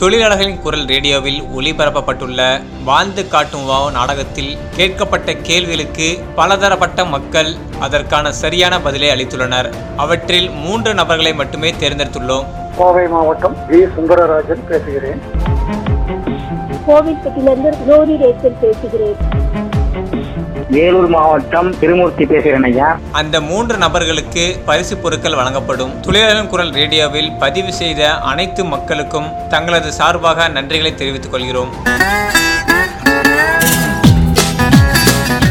தொழிலாளர்களின் குரல் ரேடியோவில் ஒளிபரப்பப்பட்டுள்ள வாழ்ந்து காட்டும் வா நாடகத்தில் கேட்கப்பட்ட கேள்விகளுக்கு பலதரப்பட்ட மக்கள் அதற்கான சரியான பதிலை அளித்துள்ளனர் அவற்றில் மூன்று நபர்களை மட்டுமே தேர்ந்தெடுத்துள்ளோம் கோவை மாவட்டம் ஜி சுந்தரராஜன் பேசுகிறேன் கோவில்பட்டியிலிருந்து ரோரி ரேச்சல் பேசுகிறேன் வேலூர் மாவட்டம் திருமூர்த்தி பேசுகிறேன் ஐயா அந்த மூன்று நபர்களுக்கு பரிசு பொருட்கள் வழங்கப்படும் தொழிலாளர்களின் குரல் ரேடியோவில் பதிவு செய்த அனைத்து மக்களுக்கும் தங்களது சார்பாக நன்றிகளை தெரிவித்துக் கொள்கிறோம்